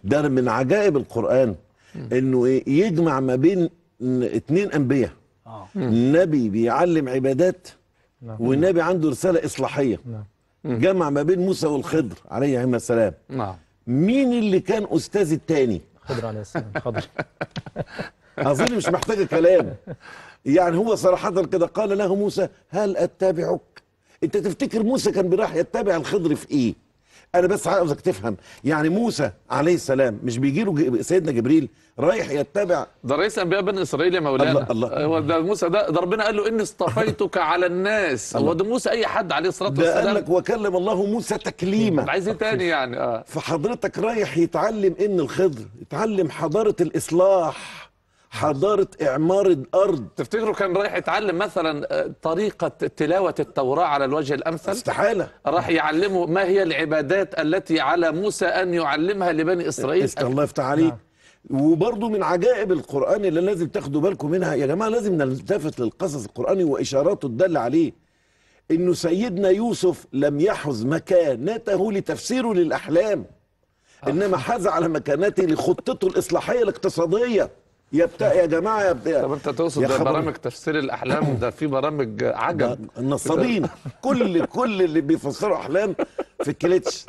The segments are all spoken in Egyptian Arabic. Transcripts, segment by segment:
ده من عجائب القرآن انه إيه يجمع ما بين ن- اتنين انبياء اه نبي بيعلم عبادات نعم. ونبي عنده رسالة إصلاحية نعم. جمع ما بين موسى والخضر عليهما السلام نعم مين اللي كان أستاذ التاني خضر عليه السلام خضر أظن مش محتاجة كلام يعني هو صراحة كده قال له موسى هل أتبعك أنت تفتكر موسى كان بيراح يتبع الخضر في إيه أنا بس عاوزك تفهم يعني موسى عليه السلام مش بيجي له سيدنا جبريل رايح يتبع ده رئيس انبياء بني اسرائيل يا مولانا الله- الله. هو ده موسى ده, ده ربنا قال له اني اصطفيتك على الناس هو ده موسى اي حد عليه الصلاه ده قال والسلام لك وكلم الله موسى تكليما عايز ايه تاني يعني اه فحضرتك رايح يتعلم ان الخضر يتعلم حضارة الاصلاح حضارة اعمار الارض تفتكروا كان رايح يتعلم مثلا آه، طريقه تلاوه التوراه على الوجه الامثل استحالة راح يعلمه ما هي العبادات التي على موسى ان يعلمها لبني اسرائيل است- الله يفتح عليك وبرضه من عجائب القرآن اللي لازم تاخدوا بالكم منها يا جماعة لازم نلتفت للقصص القرآني وإشاراته الدالة عليه إنه سيدنا يوسف لم يحز مكانته لتفسيره للأحلام إنما حاز على مكانته لخطته الإصلاحية الاقتصادية يا بتاع يا جماعة يا بتاع طب انت تقصد يا ده خبر. برامج تفسير الاحلام ده في برامج عجب النصابين كل كل اللي بيفسروا احلام في الكليتش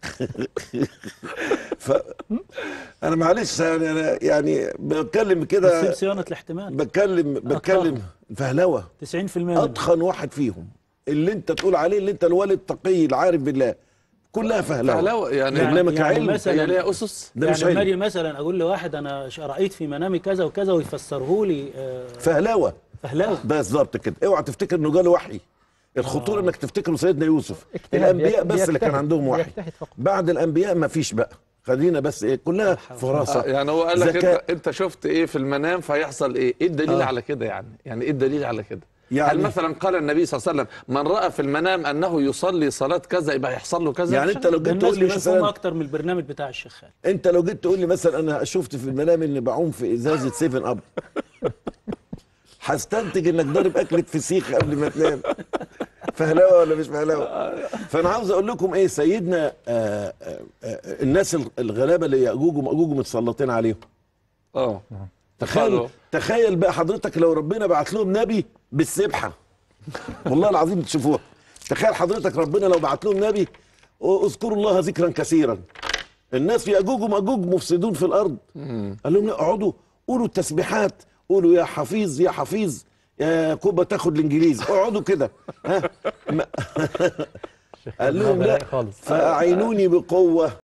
ف انا معلش يعني انا يعني بتكلم بس كده صيانه الاحتمال بتكلم بتكلم فهلوه 90% منه. اتقن واحد فيهم اللي انت تقول عليه اللي انت الوالد التقي العارف بالله كلها فهلوه فهلوة يعني يعني- انما يعني كعلم مثلا- هي ليها اسس ده مش يعني علم مريم مثلا اقول لواحد انا ش- رايت في منامي كذا وكذا ويفسره لي آه، فهلوه فهلاوه بالظبط كده اوعى تفتكر انه جاله وحي الخطوره انك تفتكر سيدنا يوسف اجتهاد. الانبياء بيجتهد- بس اللي كان عندهم وحي بيجتهد فقط. بعد الانبياء ما فيش بقى خلينا بس ايه كلها فراسه آه، يعني هو قال لك ذكاء. انت انت شفت ايه في المنام فيحصل ايه؟ ايه الدليل آه. على كده يعني؟ يعني ايه الدليل على كده؟ يعني- هل مثلا قال النبي صلى الله عليه وسلم من راى في المنام انه يصلي صلاه كذا يبقى يحصل له كذا؟ يعني مش انت لو ده جيت الناس تقول لي بيشوفوهم مثلا اكتر من البرنامج بتاع الشيخ انت لو جيت تقول لي مثلا انا شفت في المنام اني بعوم في ازازه سيفن اب هستنتج انك ضارب اكله فسيخ قبل ما تنام فهلاوه ولا مش فهلاوه فانا عاوز اقول لكم ايه سيدنا آه آه آه الناس الغلابه اللي ياجوج وماجوج متسلطين عليهم اه تخيل قالوا. تخيل بقى حضرتك لو ربنا بعت لهم نبي بالسبحه والله العظيم تشوفوها تخيل حضرتك ربنا لو بعت لهم نبي اذكروا الله ذكرا كثيرا الناس في ياجوج وماجوج مفسدون في الارض قال لهم لا اقعدوا قولوا التسبيحات قولوا يا حفيظ يا حفيظ يا كوبا تاخد الانجليزي اقعدوا كده ها ما- قال لهم لا خالص فاعينوني بقوه